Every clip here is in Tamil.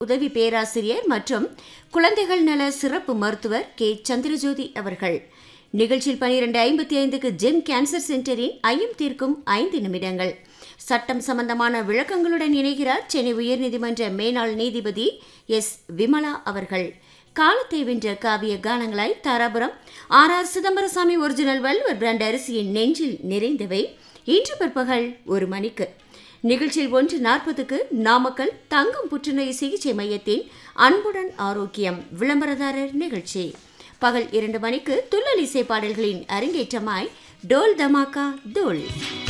உதவி பேராசிரியர் மற்றும் குழந்தைகள் நல சிறப்பு மருத்துவர் கே சந்திரஜோதி அவர்கள் நிகழ்ச்சியில் பனிரெண்டு ஐம்பத்தி ஐந்துக்கு ஜெம் கேன்சர் சென்டரின் ஐயம் தீர்க்கும் ஐந்து நிமிடங்கள் சட்டம் சம்பந்தமான விளக்கங்களுடன் இணைகிறார் சென்னை உயர்நீதிமன்ற மேனாள் நீதிபதி எஸ் விமலா அவர்கள் காலத்தை வென்ற காவிய கானங்களாய் Dharapuram R R Chidambarasamy original வல்வர் பிராண்ட் அரிசியின் நெஞ்சில் நிறைந்தவை இன்று பிற்பகல் ஒரு மணிக்கு நிகழ்ச்சியில் ஒன்று நாற்பதுக்கு நாமக்கல் தங்கம் புற்றுநோய் சிகிச்சை மையத்தின் அன்புடன் ஆரோக்கியம் விளம்பரதாரர் நிகழ்ச்சி பகல் இரண்டு மணிக்கு துள்ளல் இசை பாடல்களின் அரங்கேற்றமாய் டோல் தமாக்கா தோல்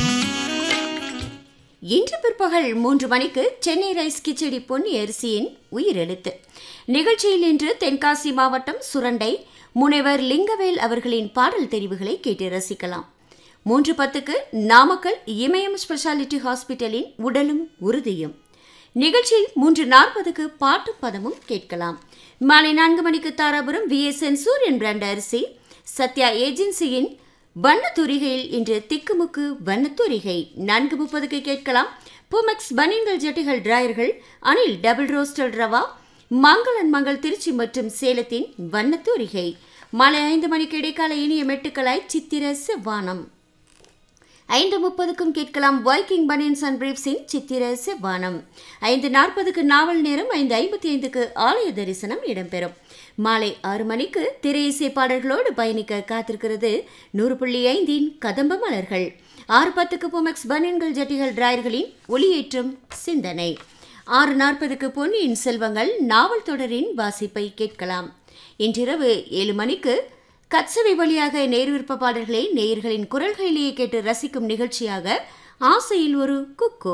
இன்று பிற்பகல் மூன்று மணிக்கு சென்னை ரைஸ் கிச்சடி பொன்னி அரிசியின் உயிரெழுத்து நிகழ்ச்சியில் இன்று தென்காசி மாவட்டம் சுரண்டை முனைவர் லிங்கவேல் அவர்களின் பாடல் தெரிவுகளை கேட்டு ரசிக்கலாம் மூன்று பத்துக்கு நாமக்கல் இமயம் ஸ்பெஷாலிட்டி ஹாஸ்பிட்டலின் உடலும் உறுதியும் நிகழ்ச்சியில் மூன்று நாற்பதுக்கு பாட்டும் பதமும் கேட்கலாம் மாலை நான்கு மணிக்கு தாராபுரம் விஎஸ்என் சூரியன் பிராண்ட் அரிசி சத்யா ஏஜென்சியின் வண்ணத்தூரிகையில் இன்று திக்குமுக்கு வண்ணத்தூரிகை நான்கு முப்பதுக்கு கேட்கலாம் பூமெக்ஸ் பனியன்கள் ஜட்டிகள் டிராயர்கள் அனில் டபுள் ரோஸ்டல் ரவா மங்களன் மங்கள் திருச்சி மற்றும் சேலத்தின் வண்ணத்தூரிகை மாலை ஐந்து மணிக்கு இடைக்கால இனிய மெட்டுக்களாய் சித்திர செவ்வானம் ஐந்து முப்பதுக்கும் கேட்கலாம் வைக்கிங் பனியன்ஸ் அண்ட் பிரீப்ஸின் சித்திர செவ்வானம் ஐந்து நாற்பதுக்கு நாவல் நேரம் ஐந்து ஐம்பத்தி ஐந்துக்கு ஆலய தரிசனம் இடம்பெறும் மாலை ஆறு மணிக்கு திரை இசை பாடல்களோடு பயணிக்க காத்திருக்கிறது நூறு புள்ளி ஐந்தின் கதம்ப மலர்கள் ஆறு பத்துக்கு பொமெக்ஸ் பனியன்கள் ஜட்டிகள் டிராயர்களின் ஒளியேற்றும் சிந்தனை ஆறு நாற்பதுக்கு பொன்னியின் செல்வங்கள் நாவல் தொடரின் வாசிப்பை கேட்கலாம் இன்றிரவு ஏழு மணிக்கு கட்சவை வழியாக நேர் விருப்ப பாடல்களை நேயர்களின் குரல்களிலேயே கேட்டு ரசிக்கும் நிகழ்ச்சியாக ஆசையில் ஒரு குக்கோ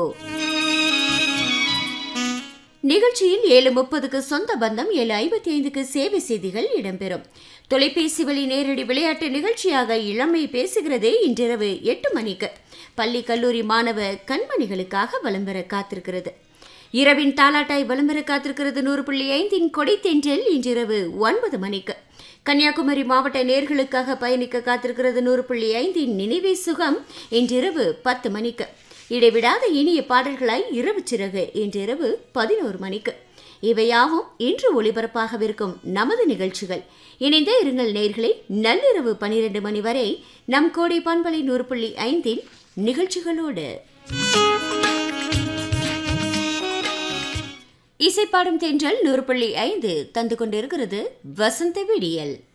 நிகழ்ச்சியில் ஏழு முப்பதுக்கு சொந்த பந்தம் ஏழு ஐம்பத்தி ஐந்துக்கு சேவை செய்திகள் இடம்பெறும் தொலைபேசி வழி நேரடி விளையாட்டு நிகழ்ச்சியாக இளமை பேசுகிறது இன்றிரவு எட்டு மணிக்கு பள்ளி கல்லூரி மாணவ கண்மணிகளுக்காக வலம் பெற காத்திருக்கிறது இரவின் தாலாட்டாய் வலம் பெற காத்திருக்கிறது நூறு புள்ளி ஐந்தின் கொடை தென்றல் இன்றிரவு ஒன்பது மணிக்கு கன்னியாகுமரி மாவட்ட நேர்களுக்காக பயணிக்க காத்திருக்கிறது நூறு புள்ளி ஐந்தின் நினைவே சுகம் இன்றிரவு பத்து மணிக்கு இடைவிடாத இனிய பாடல்களாய் இரவு சிறகு இன்றிரவு பதினோரு மணிக்கு இவையாவும் இன்று ஒளிபரப்பாகவிருக்கும் நமது நிகழ்ச்சிகள் இணைந்தே இருங்கள் நேர்களை நள்ளிரவு பனிரெண்டு மணி வரை நம் கோடை பண்பலை நூறு புள்ளி ஐந்தின் நிகழ்ச்சிகளோடு இசைப்பாடும் தென்றல் நூறு புள்ளி ஐந்து தந்து கொண்டிருக்கிறது வசந்த விடியல்